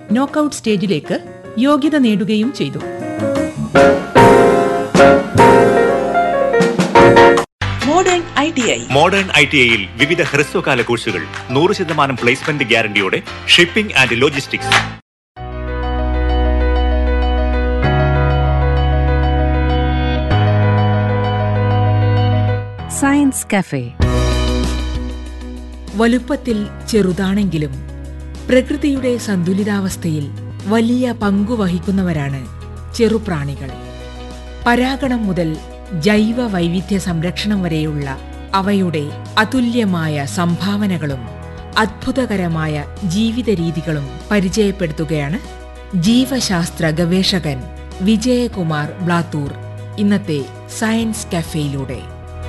knockout സ്റ്റേജിലേക്ക് യോഗ്യത നേടുകയും ചെയ്തു modern I T I modern I T ഐയിൽ വിവിധ ഹ്രസ്വകാല കോഴ്സുകൾ നൂറ് ശതമാനം പ്ലേസ്മെന്റ് ഗ്യാരണ്ടിയോടെ shipping and logistics science cafe വലുപ്പത്തിൽ ചെറുതാണെങ്കിലും പ്രകൃതിയുടെ സന്തുലിതാവസ്ഥയിൽ വലിയ പങ്കുവഹിക്കുന്നവരാണ് ചെറുപ്രാണികൾ പരാഗണം മുതൽ ജൈവ വൈവിധ്യ സംരക്ഷണം വരെയുള്ള അവയുടെ അതുല്യമായ സംഭാവനകളും അത്ഭുതകരമായ ജീവിത രീതികളും പരിചയപ്പെടുത്തുകയാണ് ജീവശാസ്ത്ര ഗവേഷകൻ വിജയകുമാർ ബ്ലാത്തൂർ ഇന്നത്തെ സയൻസ് കഫേയിലൂടെ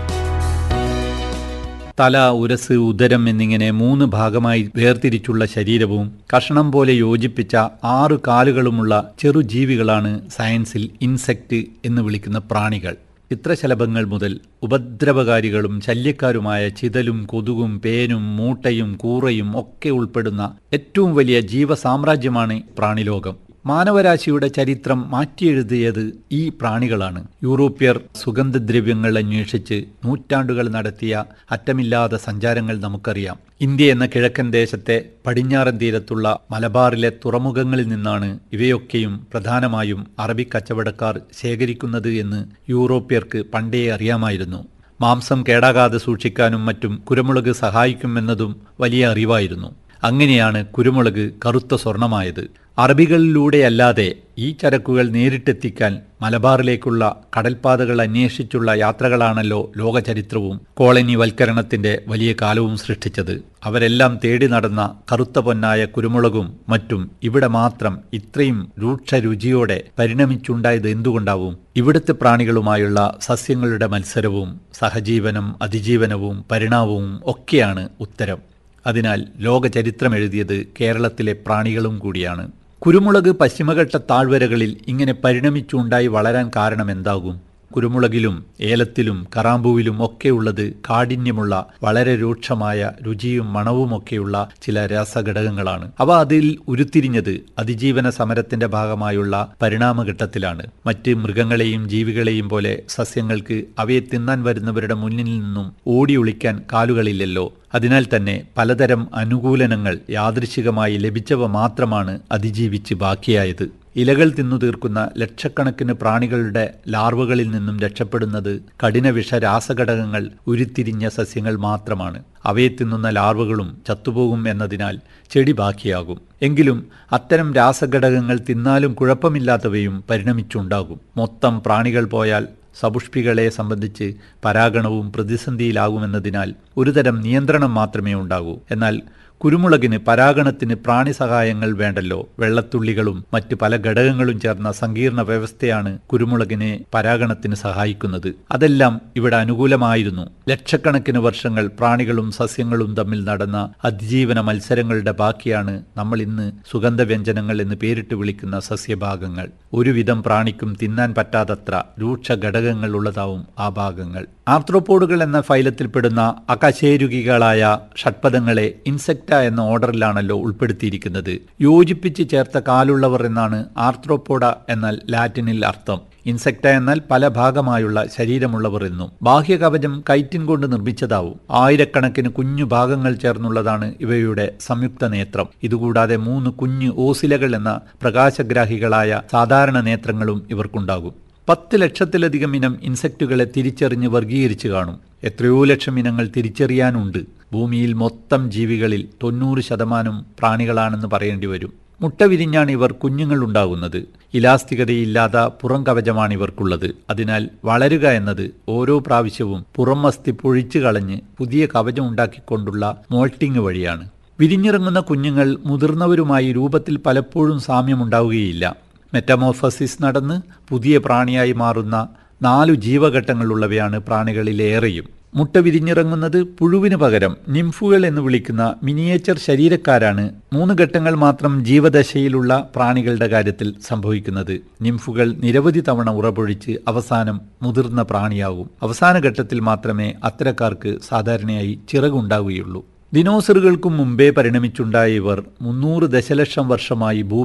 തല ഉരസ് ഉദരം എന്നിങ്ങനെ മൂന്ന് ഭാഗമായി വേർതിരിച്ചുള്ള ശരീരവും കഷണം പോലെ യോജിപ്പിച്ച ആറ് കാലുകളുമുള്ള ചെറുജീവികളാണ് സയൻസിൽ ഇൻസെക്റ്റ് എന്ന് വിളിക്കുന്ന പ്രാണികൾ ചിത്രശലഭങ്ങൾ മുതൽ ഉപദ്രവകാരികളും ശല്യക്കാരുമായ ചിതലും കൊതുകും പേനും മൂട്ടയും കൂറയും ഒക്കെ ഉൾപ്പെടുന്ന ഏറ്റവും വലിയ ജീവസാമ്രാജ്യമാണ് പ്രാണിലോകം മാനവരാശിയുടെ ചരിത്രം മാറ്റിയെഴുതിയത് ഈ പ്രാണികളാണ് യൂറോപ്യർ സുഗന്ധദ്രവ്യങ്ങൾ അന്വേഷിച്ച് നൂറ്റാണ്ടുകൾ നടത്തിയ അറ്റമില്ലാത്ത സഞ്ചാരങ്ങൾ നമുക്കറിയാം ഇന്ത്യ എന്ന കിഴക്കൻ ദേശത്തെ പടിഞ്ഞാറൻ തീരത്തുള്ള മലബാറിലെ തുറമുഖങ്ങളിൽ നിന്നാണ് ഇവയൊക്കെയും പ്രധാനമായും അറബി കച്ചവടക്കാർ ശേഖരിക്കുന്നത് എന്ന് യൂറോപ്യർക്ക് പണ്ടേ അറിയാമായിരുന്നു മാംസം കേടാകാതെ സൂക്ഷിക്കാനും മറ്റും കുരുമുളക് സഹായിക്കുമെന്നതും വലിയ അറിവായിരുന്നു അങ്ങനെയാണ് കുരുമുളക് കറുത്ത സ്വർണമായത് അറബികളിലൂടെയല്ലാതെ ഈ ചരക്കുകൾ നേരിട്ടെത്തിക്കാൻ മലബാറിലേക്കുള്ള കടൽപാതകൾ അന്വേഷിച്ചുള്ള യാത്രകളാണല്ലോ ലോകചരിത്രവും കോളനിവൽക്കരണത്തിന്റെ വലിയ കാലവും സൃഷ്ടിച്ചത് അവരെല്ലാം തേടി നടന്ന കറുത്ത പൊന്നായ കുരുമുളകും മറ്റും ഇവിടെ മാത്രം ഇത്രയും രൂക്ഷ രുചിയോടെ പരിണമിച്ചുണ്ടായത് എന്തുകൊണ്ടാവും ഇവിടുത്തെ പ്രാണികളുമായുള്ള സസ്യങ്ങളുടെ മത്സരവും സഹജീവനം അതിജീവനവും പരിണാമവും ഒക്കെയാണ് ഉത്തരം അതിനാൽ ലോക ചരിത്രം എഴുതിയത് കേരളത്തിലെ പ്രാണികളും കൂടിയാണ് കുരുമുളക് പശ്ചിമഘട്ട താഴ്വരകളിൽ ഇങ്ങനെ പരിണമിച്ചുണ്ടായി വളരാൻ കാരണമെന്താകും കുരുമുളകിലും ഏലത്തിലും കറാമ്പൂവിലും ഒക്കെയുള്ളത് കാഠിന്യമുള്ള വളരെ രൂക്ഷമായ രുചിയും മണവുമൊക്കെയുള്ള ചില രാസഘടകങ്ങളാണ് അവ അതിൽ ഉരുത്തിരിഞ്ഞത് അതിജീവന സമരത്തിന്റെ ഭാഗമായുള്ള പരിണാമഘട്ടത്തിലാണ് മറ്റ് മൃഗങ്ങളെയും ജീവികളെയും പോലെ സസ്യങ്ങൾക്ക് അവയെ തിന്നാൻ വരുന്നവരുടെ മുന്നിൽ നിന്നും ഓടി ഒളിക്കാൻ കാലുകളില്ലല്ലോ അതിനാൽ തന്നെ പലതരം അനുകൂലനങ്ങൾ യാദൃശികമായി ലഭിച്ചവ മാത്രമാണ് അതിജീവിച്ച് ബാക്കിയായത് ഇലകൾ തിന്നു തീർക്കുന്ന ലക്ഷക്കണക്കിന് പ്രാണികളുടെ ലാർവകളിൽ നിന്നും രക്ഷപ്പെടുന്നത് കഠിന വിഷ രാസഘടകങ്ങൾ ഉരുത്തിരിഞ്ഞ സസ്യങ്ങൾ മാത്രമാണ് അവയെ തിന്നുന്ന ലാർവകളും ചത്തുപോകും എന്നതിനാൽ ചെടി ബാക്കിയാകും എങ്കിലും അത്തരം രാസഘടകങ്ങൾ തിന്നാലും കുഴപ്പമില്ലാത്തവയും പരിണമിച്ചുണ്ടാകും മൊത്തം പ്രാണികൾ പോയാൽ സപുഷ്പികളെ സംബന്ധിച്ച് പരാഗണവും പ്രതിസന്ധിയിലാകുമെന്നതിനാൽ ഒരുതരം നിയന്ത്രണം മാത്രമേ ഉണ്ടാകൂ എന്നാൽ കുരുമുളകിന് പരാഗണത്തിന് പ്രാണി സഹായങ്ങൾ വേണ്ടല്ലോ വെള്ളത്തുള്ളികളും മറ്റ് പല ഘടകങ്ങളും ചേർന്ന സങ്കീർണ വ്യവസ്ഥയാണ് കുരുമുളകിനെ പരാഗണത്തിന് സഹായിക്കുന്നത് അതെല്ലാം ഇവിടെ അനുകൂലമായിരുന്നു ലക്ഷക്കണക്കിന് വർഷങ്ങൾ പ്രാണികളും സസ്യങ്ങളും തമ്മിൽ നടന്ന അതിജീവന മത്സരങ്ങളുടെ ബാക്കിയാണ് നമ്മൾ ഇന്ന് സുഗന്ധവ്യഞ്ജനങ്ങൾ എന്ന് പേരിട്ട് വിളിക്കുന്ന സസ്യഭാഗങ്ങൾ ഒരുവിധം പ്രാണിക്കും തിന്നാൻ പറ്റാതത്ര രൂക്ഷ ഘടകങ്ങൾ ഉള്ളതാവും ആ ഭാഗങ്ങൾ ആർത്രോപോഡുകൾ എന്ന ഫൈലത്തിൽപ്പെടുന്ന അകശേരുകികളായ ഷഡ്പദങ്ങളെ ഇൻസെക്ട എന്ന ഓർഡറിലാണല്ലോ ഉൾപ്പെടുത്തിയിരിക്കുന്നത് യോജിപ്പിച്ച് ചേർത്ത കാലുള്ളവർ എന്നാണ് ആർത്രോപോഡ എന്നാൽ ലാറ്റിനിൽ അർത്ഥം ഇൻസെക്ട എന്നാൽ പല ഭാഗമായുള്ള ശരീരമുള്ളവർ എന്നും ബാഹ്യകവചം കൈറ്റിൻ കൊണ്ട് നിർമ്മിച്ചതാവും ആയിരക്കണക്കിന് കുഞ്ഞു ഭാഗങ്ങൾ ചേർന്നുള്ളതാണ് ഇവയുടെ സംയുക്ത നേത്രം ഇതുകൂടാതെ മൂന്ന് കുഞ്ഞു ഓസിലകൾ എന്ന പ്രകാശഗ്രാഹികളായ സാധാരണ നേത്രങ്ങളും ഇവർക്കുണ്ടാകും പത്ത് ലക്ഷത്തിലധികം ഇനം ഇൻസെക്റ്റുകളെ തിരിച്ചറിഞ്ഞ് വർഗീകരിച്ചു കാണും എത്രയോ ലക്ഷം ഇനങ്ങൾ തിരിച്ചറിയാനുണ്ട് ഭൂമിയിൽ മൊത്തം ജീവികളിൽ തൊണ്ണൂറ് ശതമാനം പ്രാണികളാണെന്ന് പറയേണ്ടി വരും മുട്ട വിരിഞ്ഞാണ് ഇവർ കുഞ്ഞുങ്ങൾ ഉണ്ടാകുന്നത് ഇലാസ്തികതയില്ലാത്ത പുറം കവചമാണ് ഇവർക്കുള്ളത് അതിനാൽ വളരുക എന്നത് ഓരോ പ്രാവശ്യവും പുറം അസ്ഥി പൊഴിച്ചു കളഞ്ഞ് പുതിയ കവചം ഉണ്ടാക്കിക്കൊണ്ടുള്ള മോൾട്ടിങ് വഴിയാണ് വിരിഞ്ഞിറങ്ങുന്ന കുഞ്ഞുങ്ങൾ മുതിർന്നവരുമായി രൂപത്തിൽ പലപ്പോഴും സാമ്യമുണ്ടാവുകയില്ല മെറ്റമോർഫസിസ് നടന്ന് പുതിയ പ്രാണിയായി മാറുന്ന നാലു ജീവഘട്ടങ്ങളുള്ളവയാണ് പ്രാണികളിലേറെയും മുട്ട വിരിഞ്ഞിറങ്ങുന്നത് പുഴുവിന് പകരം നിംഫുകൾ എന്ന് വിളിക്കുന്ന മിനിയേച്ചർ ശരീരക്കാരാണ് മൂന്ന് ഘട്ടങ്ങൾ മാത്രം ജീവദശയിലുള്ള പ്രാണികളുടെ കാര്യത്തിൽ സംഭവിക്കുന്നത് നിംഫുകൾ നിരവധി തവണ ഉറപൊഴിച്ച് അവസാനം മുതിർന്ന പ്രാണിയാകും അവസാന ഘട്ടത്തിൽ മാത്രമേ അത്തരക്കാർക്ക് സാധാരണയായി ചിറകുണ്ടാവുകയുള്ളൂ ദിനോസറുകൾക്കും മുമ്പേ പരിണമിച്ചുണ്ടായ ഇവർ മുന്നൂറ് ദശലക്ഷം വർഷമായി ഭൂമി